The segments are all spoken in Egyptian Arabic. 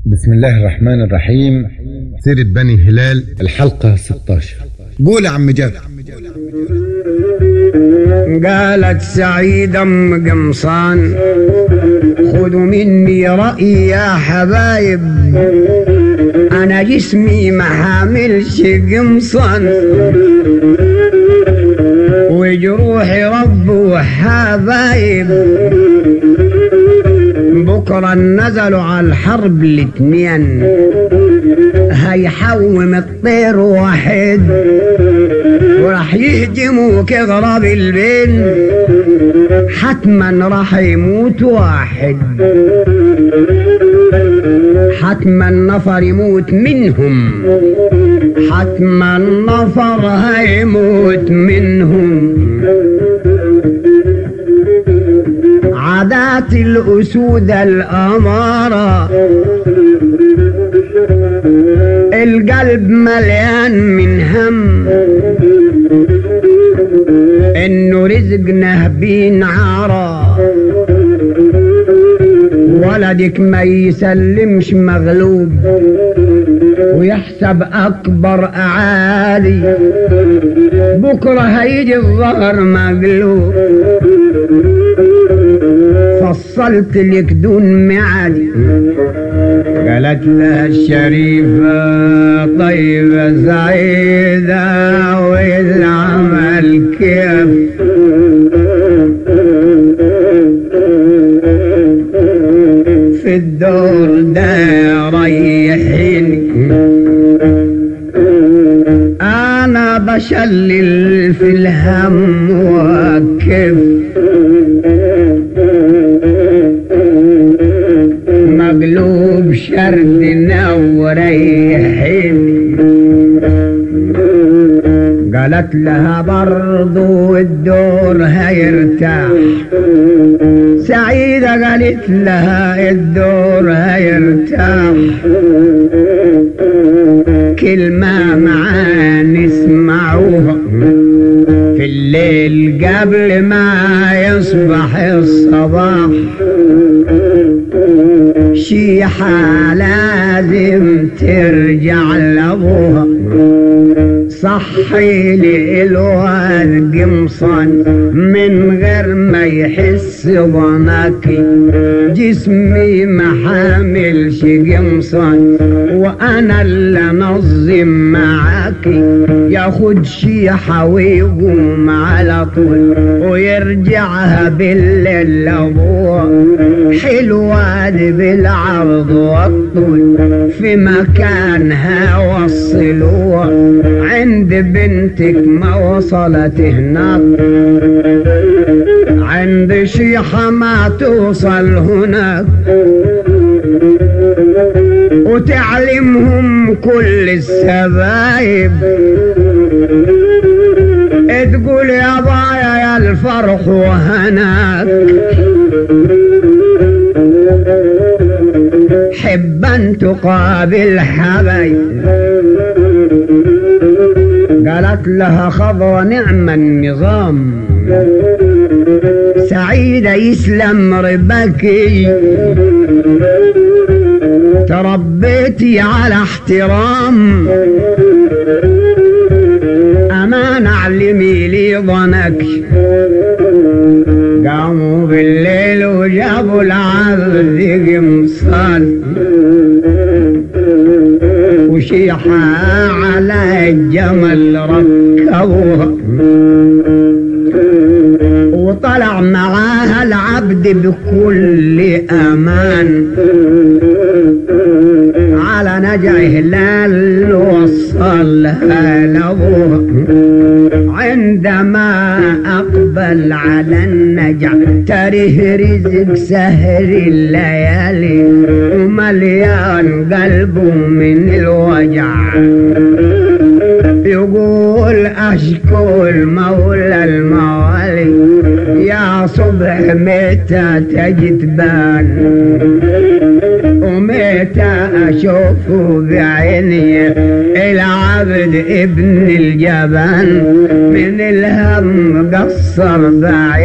بسم الله الرحمن الرحيم سيرة بني هلال الحلقة 16 قول يا عم جابر قالت سعيدة ام قمصان خذوا مني رأي يا حبايب أنا جسمي ما حاملش قمصان وجروحي رب وحبايب بكرة نزلوا على الحرب الاتنين هيحوم الطير واحد وراح يهجموا كغراب البين حتما راح يموت واحد حتما نفر يموت منهم حتما نفر هيموت منهم عادات الأسود الأمارة القلب مليان من هم انه رزقنا بينعرى ولدك ما يسلمش مغلوب ويحسب اكبر اعالي بكره هيجي الظهر مقلوب فصلت لك دون معادي قالت لها الشريفة طيبة سعيدة والعمل كيف في الدور ده ريحيني انا بشلل في الهم وكيف مقلوب شردنا وريحيني قالت لها برضو الدور هيرتاح سعيدة قالت لها الدور هيرتاح كلمة معاه نسمعوها في الليل قبل ما يصبح الصباح شيحة لازم ترجع لأبوها صحي لي الواد قمصان من غير ما يحس ظنك جسمي ما حاملش قمصان وانا اللي نظم معاك ياخد شيحة ويقوم على طول ويرجعها بالليل لابوها حلوة بالعرض والطول في مكانها وصلوها عند بنتك ما وصلت هناك عند شيحة ما توصل هناك وتعلمهم كل السبايب تقول يا بايا يا الفرح وهناك حبا تقابل حبايب قالت لها خضر نعم النظام سعيدة يسلم ربكي تربيتي على احترام أمان علمي لي ظنك قاموا بالليل وجابوا العبد قمصان وشيحة على الجمل ركبوها وطلع معاها العبد بكل امان على نجع هلال وصلها لابوها عندما اقبل على النجع تريه رزق سهر الليالي ومليان قلبه من الوجع يقول اشكو المولى الموالي يا صبح متى تجتبان ومتى اشوفه بعيني العبد ابن الجبان من الهم قصر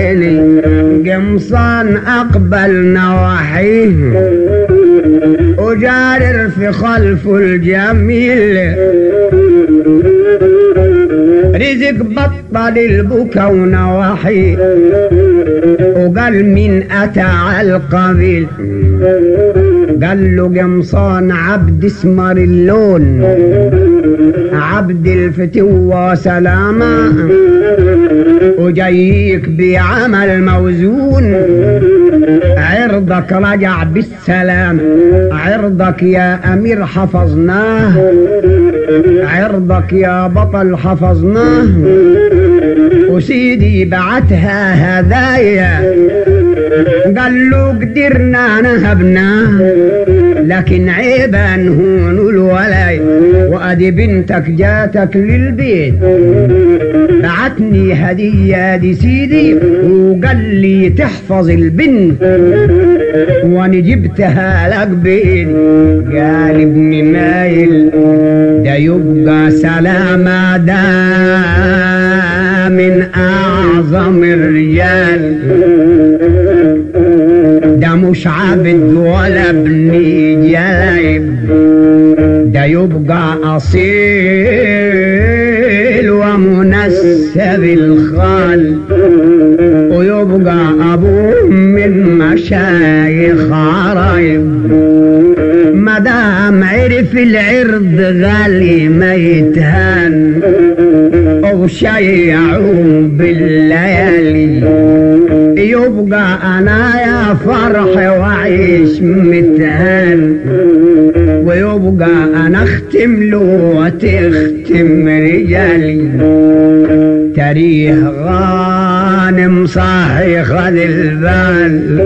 بعيني قمصان اقبل نواحيه وجارر في خلف الجميل رزق بطل البكا ونواحي وقال من أتى على القبيل قال له قمصان عبد اسمر اللون عبد الفتوة سلامة وجايك بعمل موزون عرضك رجع بالسلام عرضك يا أمير حفظناه عرضك يا بطل حفظناه وسيدي بعتها هدايا قال له قدرنا نهبناه لكن عيبا هون الولاي وادي بنتك جاتك للبيت بعتني هدية دي سيدي وقال لي تحفظ البنت وانا جبتها لك بيدي قال ابن مايل ده يبقى سلامة ده من اعظم الرجال ده مش عبد ولا ابن جايب ده يبقى أصيل ومنسب الخال ويبقى أبوه من مشايخ عرايب مدام عرف العرض غالي ما يتهان وشيعوا بالليالي يبقى انا يا فرح وعيش متهان ويبقى انا اختم له وتختم رجالي تاريخ غانم صاحي خذ البال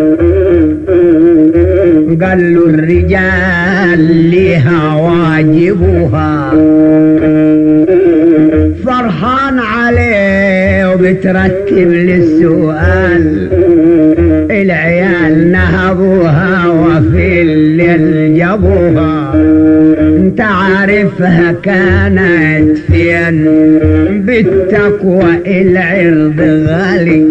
قال له الرجال لها واجبها فرحان عليه وبترتب للسؤال العيال نهبوها وفي الليل جابوها انت عارفها كانت فين بالتقوى العرض غالي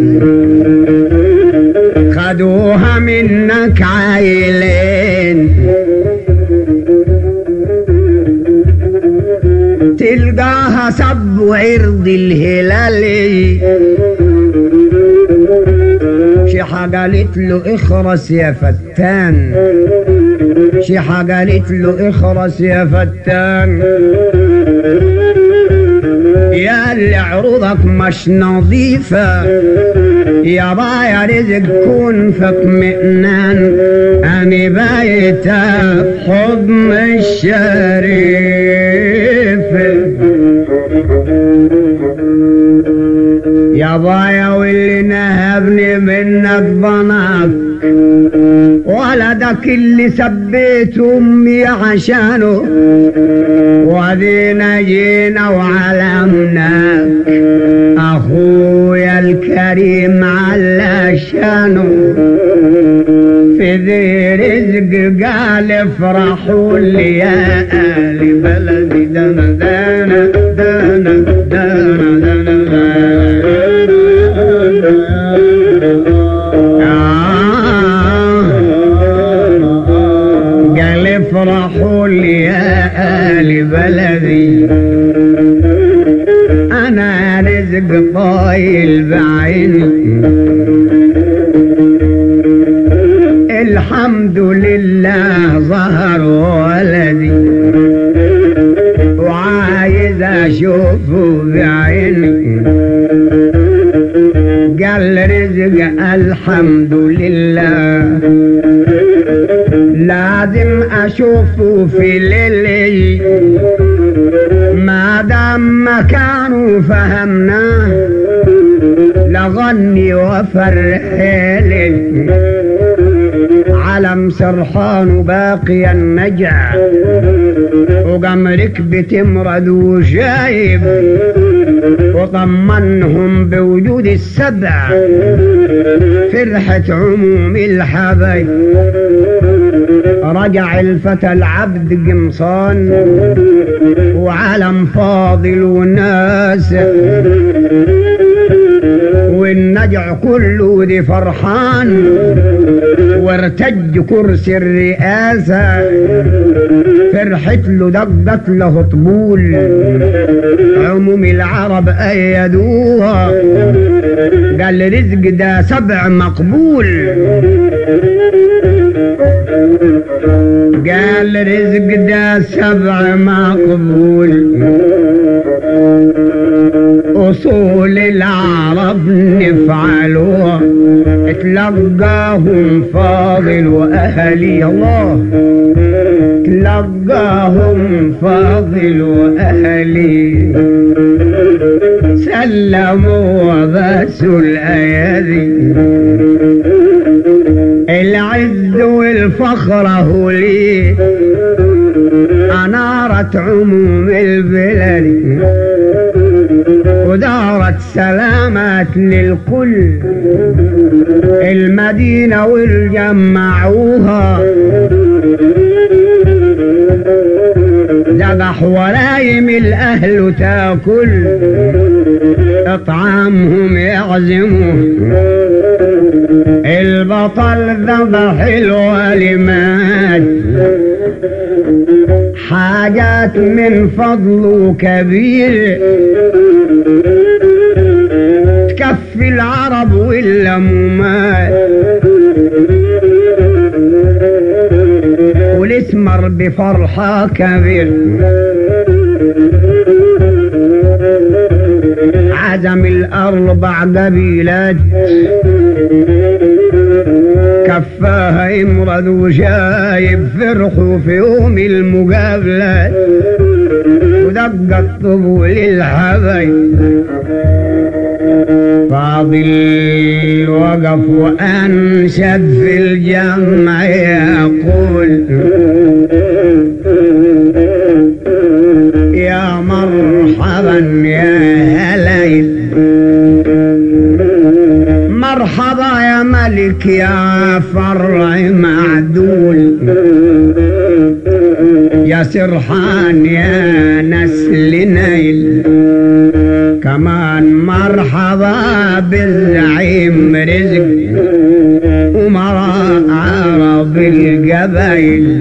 خدوها منك عايلين تلقاها سب عرض الهلالي شيحة قالت له اخرس يا فتان شيحة قالت له اخرس يا فتان يا اللي عروضك مش نظيفة يا بايا رزق كون في اطمئنان أنا بايتة في حضن الشريف يا بايا واللي نهبني منك ضناك ولدك اللي سبيت امي عشانه ودينا جينا وعلمناك اخويا الكريم على شانه في ذي رزق قال افرحوا لي يا اهل بلدي دنا دنا دنا دنا دنا قال افرحوا لي يا اهل بلدي انا رزق طايل بعيني الحمد لله ظهر ولدي وعايز اشوفه بعيني قال رزق الحمد لله لازم اشوفه في ليلي ما دام مكانه فهمناه لغني وفرحلي علم سرحان باقي النجع وقام ركبة تمرد وشايب وطمنهم بوجود السبع فرحة عموم الحبايب رجع الفتى العبد قمصان وعلم فاضل وناس النجع كله دي فرحان وارتج كرسي الرئاسة فرحت له دقت له طبول عموم العرب أيدوها قال رزق ده سبع مقبول قال رزق ده سبع مقبول أصول العرب نفعلوها تلقاهم فاضل وأهلي الله تلقاهم فاضل وأهلي سلموا وباسوا الأيادي العز والفخر هو لي أنارت عموم البلد ودارت سلامات للكل المدينة والجمعوها ذبح ولايم الأهل تاكل اطعامهم يعزموا البطل ذبح الوليمات حاجات من فضله كبير تكفي العرب واللمومات والاسمر بفرحة كبير عزم الأربع قبيلات كفاها امرد وشايب فرحوا في يوم المقابلة ودق الطبول للحبايب فاضل وقف وأنشد في الجمع يقول يا مرحبا يا هليل مرحبا يا ملك يا فرع معدول يا سرحان يا نسل نيل كمان مرحبا بالزعيم رزق ومراء عرب القبايل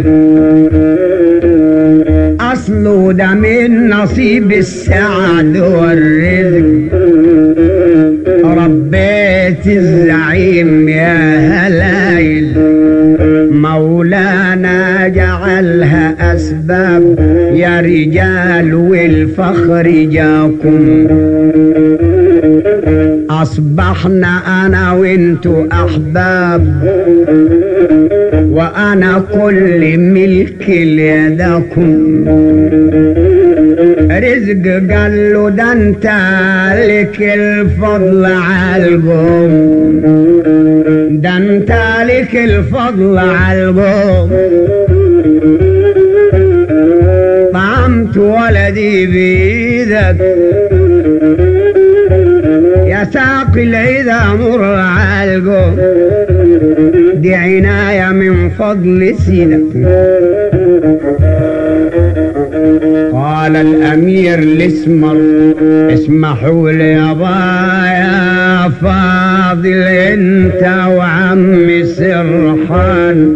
أصله ده من نصيب السعد والرزق ربيت الزعيم يا هلايل مولانا جعلها أسباب يا رجال والفخر جاكم أصبحنا أنا وانتو أحباب وأنا كل ملك ليدكم رزق قال له ده انت لك الفضل عالقوم ده انت لك الفضل عالقوم طعمت ولدي بيدك يا ساقي العذا مر عالقوم دي عناية من فضل سيدك قال الأمير الاسمر اسمحوا لي يا فاضل انت وعمي سرحان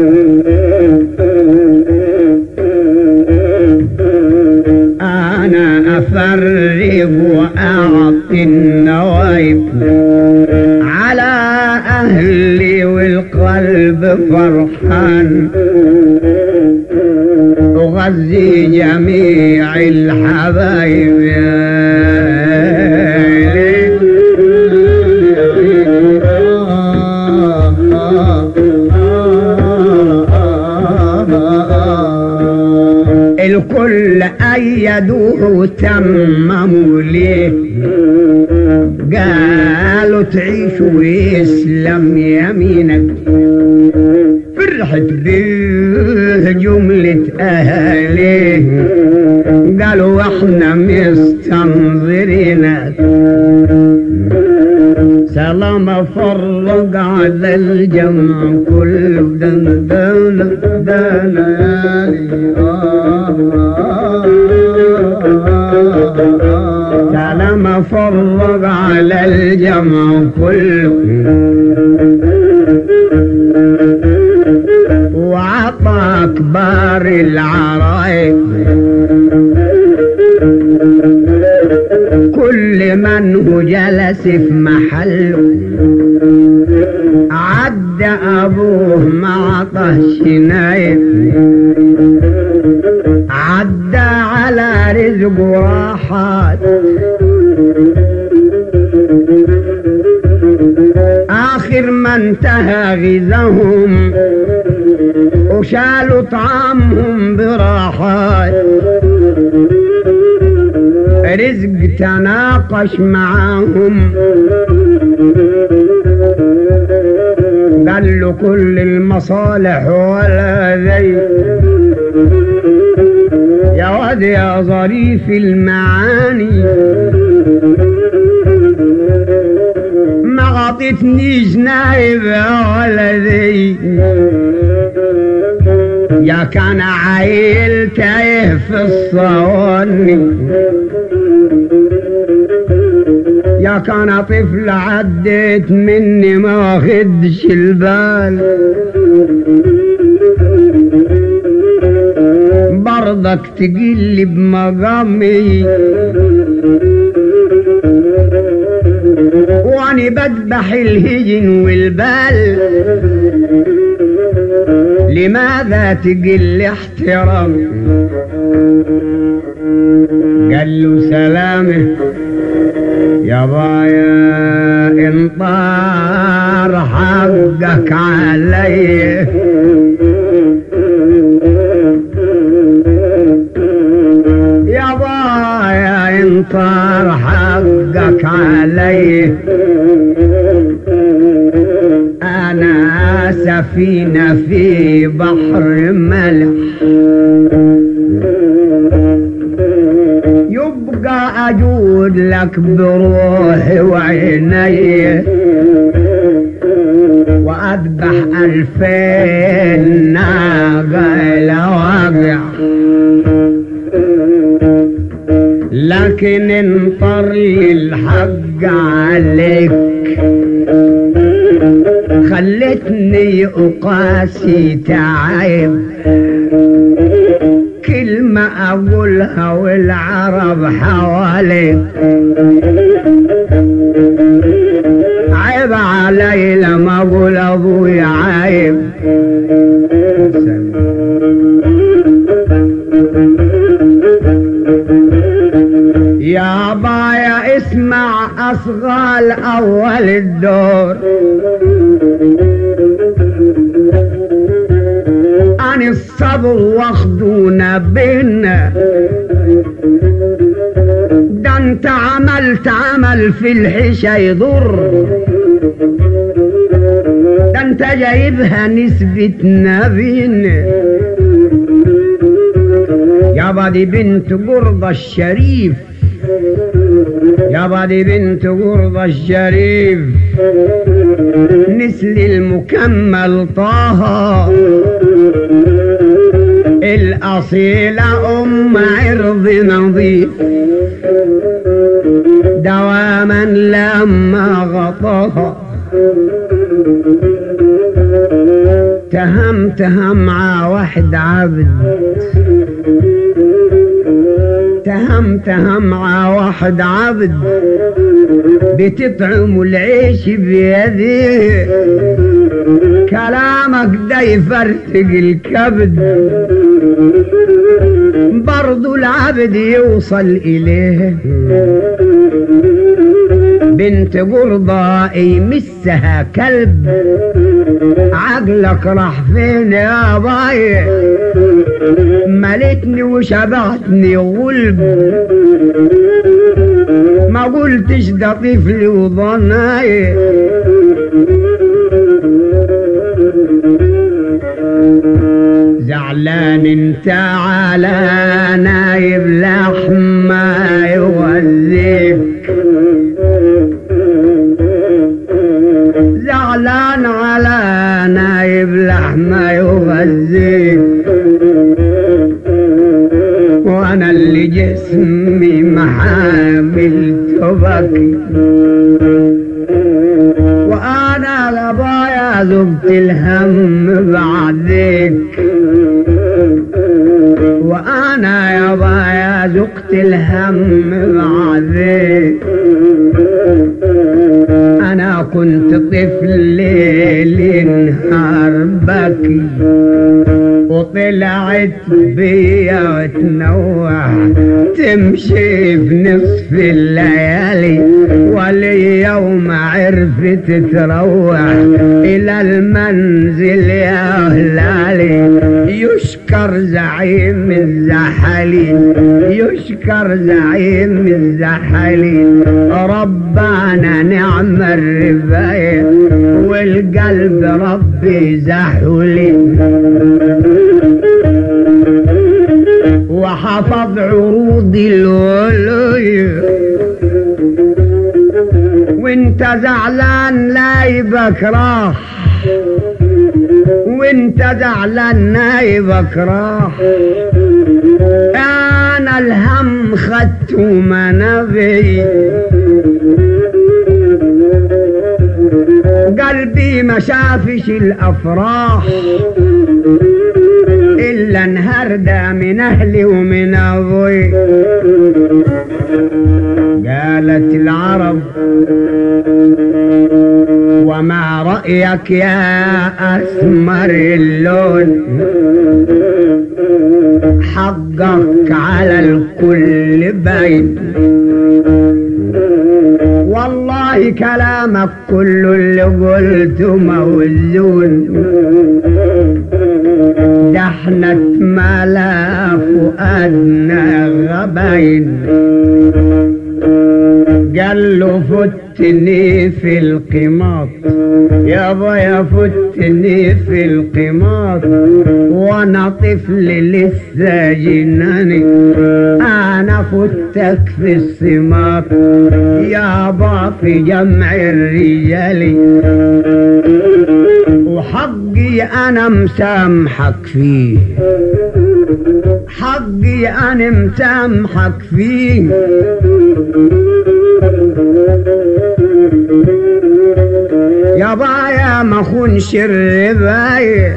انا افرغ واعطي النوايب على اهلي والقلب فرحان أغذي جميع الحبايب يا الكل أيدوه وتمموا ليه قالوا تعيش ويسلم يمينك فرحت به جملة أهليه قالوا احنا مستنظرينك سلام فرق على الجمع كل دن دن دن سلام ما فرق على الجمع كله وعطى كبار العرايب كل من هو جلس في محله عدى ابوه ما عطش نايم عدى على رزق راحات اخر ما انتهى غذاهم وشالوا طعامهم براحات رزق تناقش معاهم قال له كل المصالح ولا ذي يا واد يا ظريف المعاني ما غطتنيش نايب ولا ذي يا كان عيل تايه في الصواني يا كان طفل عديت مني ما واخدش البال برضك تقل بمقامي واني بذبح الهجن والبال لماذا تقل احترامي قال له سلامه يا بايا ان طار حقك علي يا بايا ان طار حقك علي انا سفينة في بحر ملح يبقى اجود لك بروحي وعيني واذبح الفين ناقة لواقع لكن انطر لي الحق عليك خلتني اقاسي تعب كلمة أقولها والعرب حوالي عيب علي لما أقول أبوي عيب يا بايا اسمع أصغال أول الدور عن الصبر واخدونا بينا ده انت عملت عمل في الحشا يضر ده انت جايبها نسبة نبينا يابا دي بنت قرضة الشريف يابا دي بنت قرضة الشريف نسل المكمل طه الأصيلة أم عرض نظيف دواما لما غطاها تهم تهم مع واحد عبد تهم تهم مع واحد عبد بتطعم العيش بيده كلامك ده يفرتق الكبد برضو العبد يوصل إليه بنت قرضة يمسها كلب عقلك راح فين يا باي ملتني وشبعتني غلب ما قلتش ده طفلي وضناي زعلان انت على نايب لحمة يوزيك زعلان على نايب لحمة يغذيك وانا اللي جسمي ما حاملت تبكي وانا غبايا ذقت الهم بعدك وانا يا بايا ذقت الهم بعدك انا كنت طفل ليل نهار بكي وطلعت بيا وتنوع تمشي بنصف الليالي واليوم عرفت تروح الى المنزل يا هلالي يشكر زعيم الزحلي يشكر زعيم الزحلي ربنا نعم الرفاية والقلب ربي زحولي وحفظ عروض الولي وانت زعلان لايبك راح وانت زعلان نايبك راح انا الهم خدت منبي قلبي ما شافش الافراح الا انهردة من اهلي ومن ابوي قالت العرب وما رأيك يا أسمر اللون حقك على الكل باين والله كلامك كله اللي قلته موزون ده احنا اتملا فؤادنا غباين قال له فتني في القماط يابا يا فتني في القماط وانا طفل لسه جناني انا فتك في السماط يابا في جمع الرجال وحقي انا مسامحك فيه حقي انا مسامحك فيه يا بايا ما خونش الرباية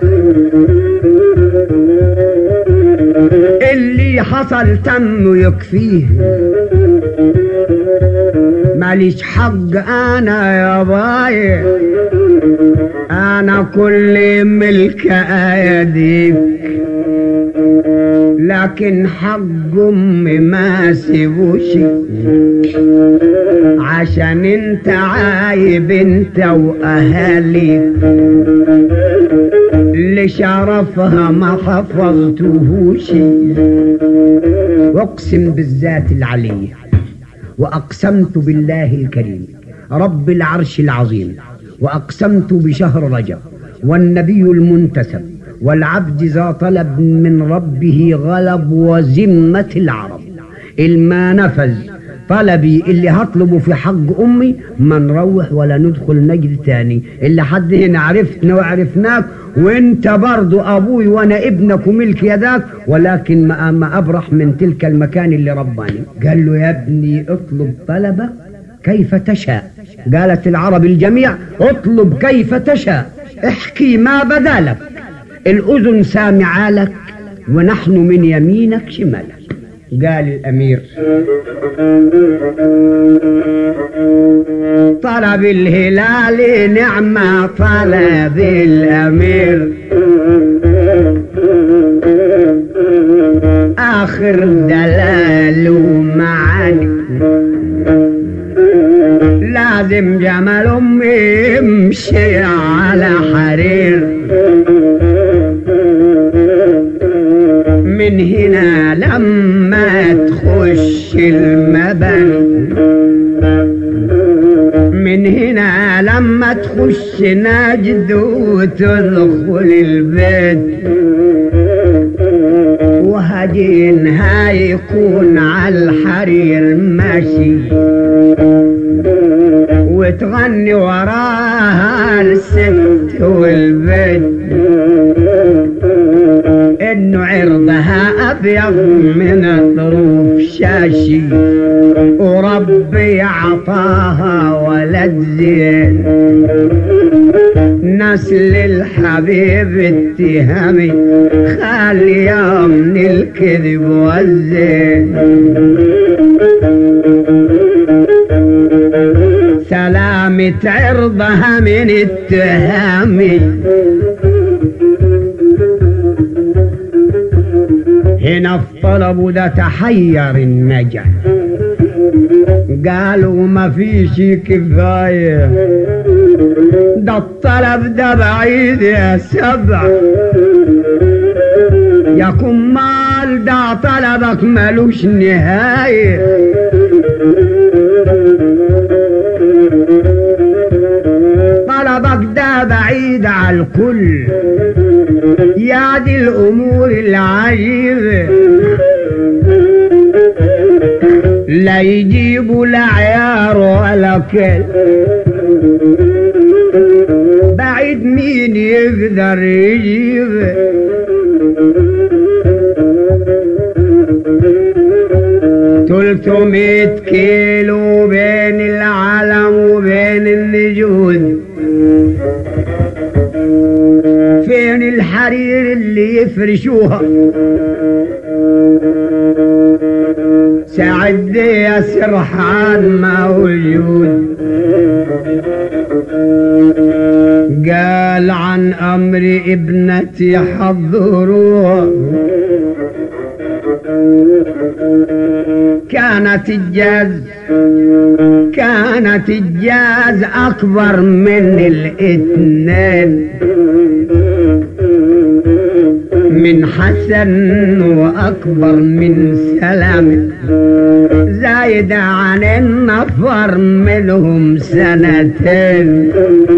اللي حصل تم يكفيه ماليش حق انا يا بايا انا كل ملك ايديك لكن حق امي ما سيبوش عشان انت عايب انت واهاليك لشرفها ما حفظتهوش واقسم بالذات العلي واقسمت بالله الكريم رب العرش العظيم واقسمت بشهر رجب والنبي المنتسب والعبد ذا طلب من ربه غلب وذمة العرب الما نفذ طلبي اللي هطلبه في حق امي ما نروح ولا ندخل نجد تاني اللي حد هنا عرفتنا وعرفناك وانت برضو ابوي وانا ابنك وملك يداك ولكن ما, ما ابرح من تلك المكان اللي رباني قال له يا ابني اطلب طلبك كيف تشاء قالت العرب الجميع اطلب كيف تشاء احكي ما بدالك الأذن سامعة لك ونحن من يمينك شمالك قال الأمير طلب الهلال نعمة طلب الأمير آخر دلال ومعاني لازم جمل أمي يمشي على حرير من هنا لما تخش المبنى من هنا لما تخش نجد وتدخل البيت وهجينها يكون على الحرير ماشي وتغني وراها الست والبيت انه عرض عرضها أبيض من الظروف شاشي وربي عطاها ولد زين نسل الحبيب اتهامي خالية من الكذب والزين سلامة عرضها من اتهامي هنا الطلب ده تحير النجا قالوا ما فيش كفاية ده الطلب ده بعيد يا سبع يا كمال ده طلبك ملوش نهاية طلبك ده بعيد على الكل يا دي الأمور العجيبة لا يجيبوا لا عيار ولا كل بعيد مين يقدر يجيب تلتمية كيلو بين العالم وبين النجود فين الحرير اللي يفرشوها سعد يا سرحان موجود قال عن امر ابنتي حضروها كانت الجاز كانت الجاز اكبر من الاثنين من حسن واكبر من سلام زايد عن النفر منهم سنتين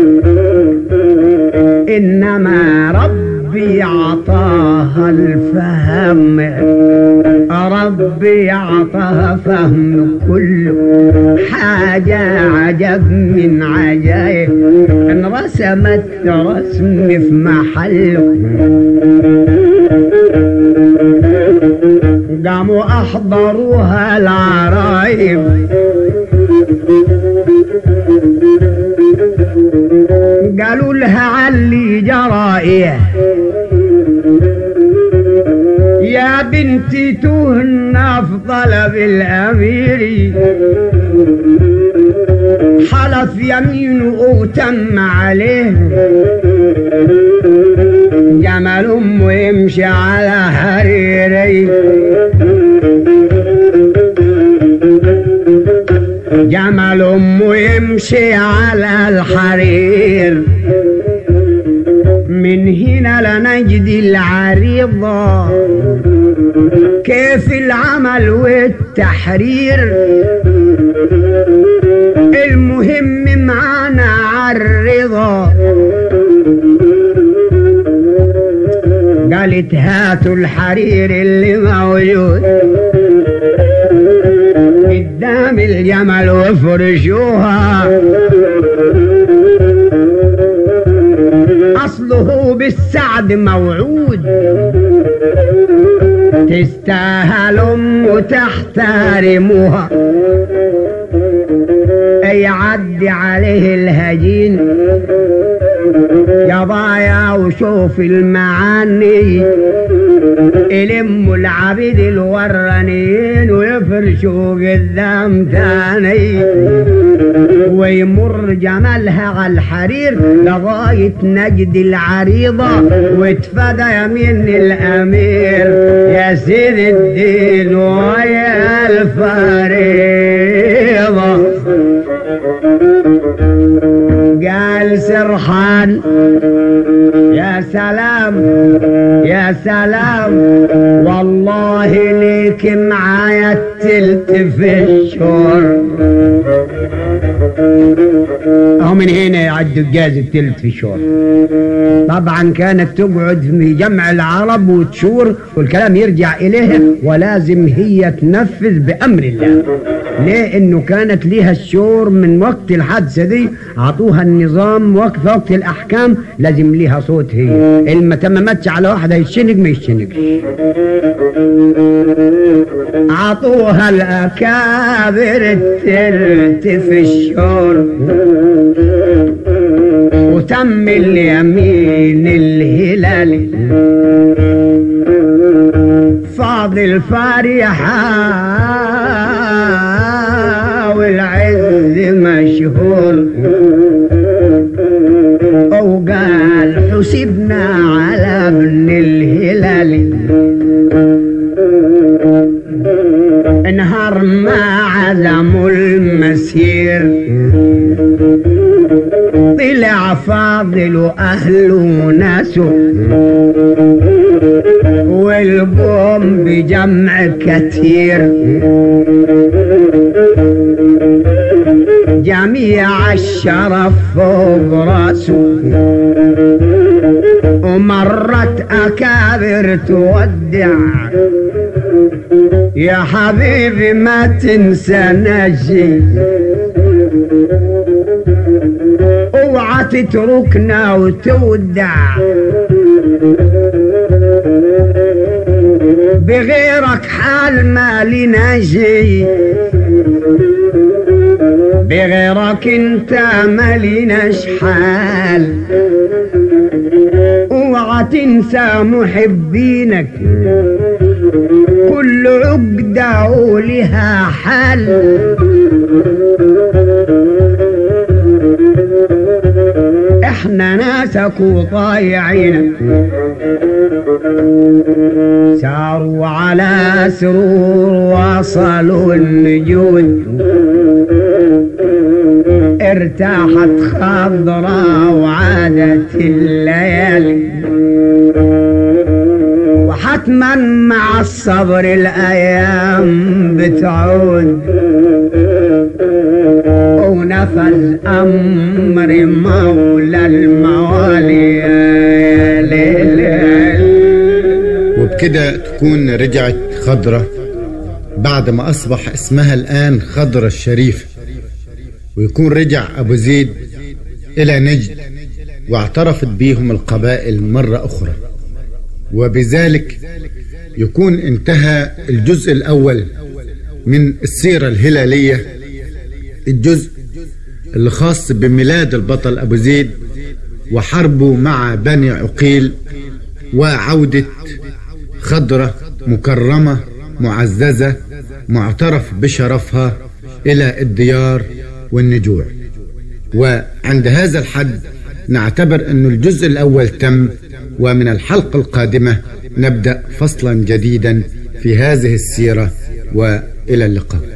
انما ربي عطاها الفهم ربي عطاها فهم كل حاجة عجب من عجائب انرسمت رسم في محله قاموا احضروها العرايب قالوا لها علي جرائيه يا بنتي تهنا في طلب الامير حلف يمينه وتم عليه جمل امه يمشي على حريري جمل امه يمشي على الحرير من هنا لنجد العريضة كيف العمل والتحرير المهم معانا عالرضا قالت هاتوا الحرير اللي موجود قدام الجمل وفرشوها أصله بالسعد موعود تستاهل أم تحترمها يعدي عليه الهجين يا ضايع وشوف المعاني يلموا العبيد الورانيين ويفرشوا قدام تاني ويمر جمالها على الحرير لغاية نجد العريضة واتفدى يمين الأمير يا سيد الدين ويا الفريضة قال سرحان يا سلام يا سلام والله ليك معايا التلت في الشهر هم ومن هنا يعد الجاز التلت في الشهر طبعا كانت تقعد في جمع العرب وتشور والكلام يرجع إليها ولازم هي تنفذ بأمر الله ليه انه كانت ليها الشور من وقت الحادثة دي عطوها النظام وقت وقت الأحكام لازم ليها صوت هي اللي ما تممتش على واحدة يتشنق ما يتشنقش عطوها الأكابر التلت في الشور وتم اليمين الهلالي فاضل فرحة والعز مشهور وقال حسبنا على ابن الهلال انهار ما عزموا المسير طلع فاضل واهله وناسه والقوم بجمع كثير جميع الشرف فوق راسه ومرت أكابر تودع يا حبيبي ما تنسى نجي اوعى تتركنا وتودع بغيرك حال ما لنا شي بغيرك انت ما لناش حال اوعى تنسى محبينك كل عقدة ولها حل احنا ناسك وطايعينك ساروا على سرور وصلوا النجود ارتاحت خضرا وعادت الليالي وحتما مع الصبر الايام بتعود ونفذ امر مولى الموالي يا ليل وبكده تكون رجعت خضرة بعد ما أصبح اسمها الآن خضرة الشريفة ويكون رجع أبو زيد إلى نجد واعترفت بيهم القبائل مرة أخرى وبذلك يكون انتهى الجزء الأول من السيرة الهلالية الجزء اللي خاص بميلاد البطل أبو زيد وحربه مع بني عقيل وعودة خضرة مكرمة معززة معترف بشرفها إلى الديار والنجوع وعند هذا الحد نعتبر أن الجزء الأول تم ومن الحلقة القادمة نبدأ فصلا جديدا في هذه السيرة وإلى اللقاء